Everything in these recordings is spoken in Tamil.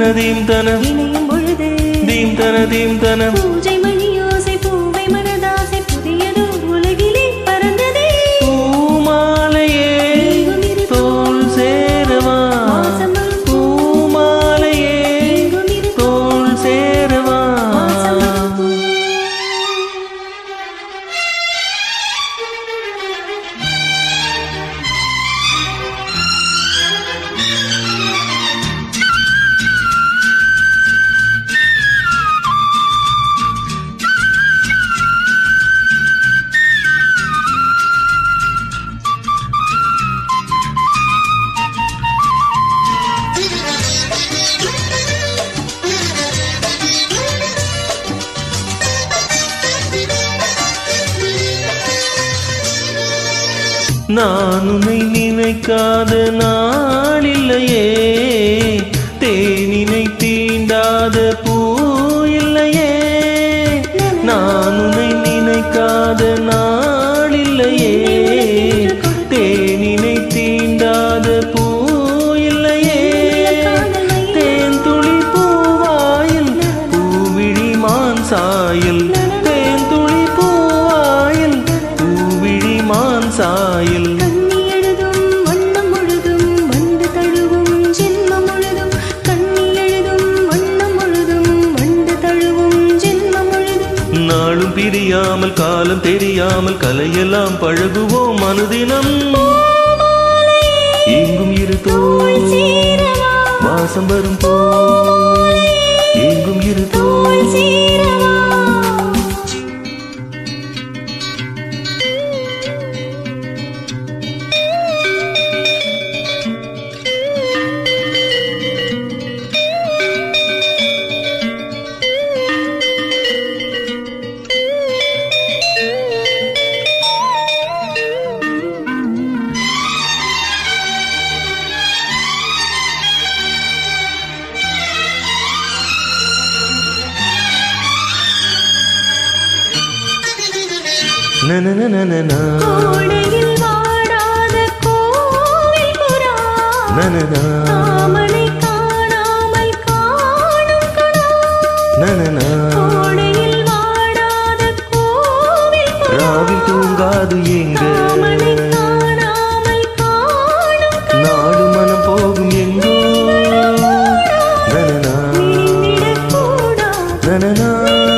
தன தீம் தன இணையும் பொழுது தீம் தன தீம் தன பூஜை மணியோசை பூவை மனதாசை புதியதோ உலகிலே பறந்ததே பூமாலையே எங்கும் இரு தோல் சேரவா வாசம் வரும் பூமாலையே எங்கும் இரு தோல் சேரவா வாசம் வரும் பூ. நான் உன்னை நினைக்காத நாளில்லையே தேனினை தீண்டாத பூ இல்லையே நான் உன்னை நினைக்காத நாளில்லையே தேனினை தீண்டாத பூ இல்லையே தேன் துளி பூவாயில் பூவிழி மான் சாயல் தேன் துளி பூவாயில் பூவிழி மான் சாயல் கண்ணி எழுதும் வண்ணம் முழுதும் வண்டு தழுவும் ஜென்மம் முழுதும் கண்ணி எழுதும் வண்ணம் முழுதும் வண்டு தழுவும் ஜென்மம் முழுதும் நாளும் பிரியாமல் காலம் தெரியாமல் கலையெல்லாம் பழகுவோம் அனுதினம் எங்கும் இரு தோல் சீரவா வாசம் வரும் போ எங்கும் இரு தோல் சீரவா நனநனநனா, கோடையில் வாடாத கோவில் புறா நனநா, காமனை காணாமல் காணும் கணா நனநா. கோடையில் வாடாத கோவில் புறா ராவில் தூங்காது எங்க காமனை காணாமல் காணும் நாடு மனம் போகும் எங்கோ நனநா, விடிந்திடக்கூடாது நனநா,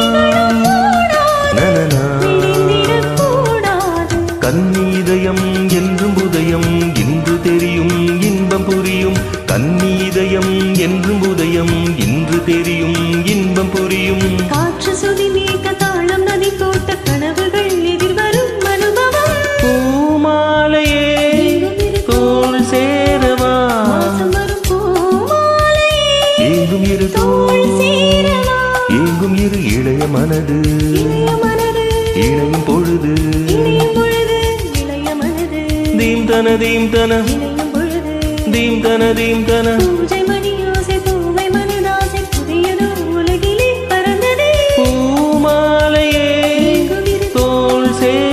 நனநா. விடிந்திடக்கூடாது கன்னீதயம் என்றும் உதயம் இன்று தெரியும் இன்பம் புரியும் கன்னீதயம் என்றும் உதயம் இன்று தெரியும் இன்பம் புரியும் காற்று சுதி மீட்ட தாளம் நதி தோட்ட கனவுகள் எதிர்வரும் அனுபவம் பூமாலையே தோல் சேரவா வாசம் வரும் பூமாலை எங்கும் இரு தோல் சேரவா எங்கும் இரு இளைய மனது இளைய மனது இணையும் பொழுது இணையும் பொழுது இளைய மனது தீம் தன தீம் தன இணையும் பொழுது தீம் தன தீம் தன பூஜை மணியோசை பூவை மனதாசை புதியதோ உலகிலே பறந்ததே பூமாலையே எங்கும் இரு தோல் சேர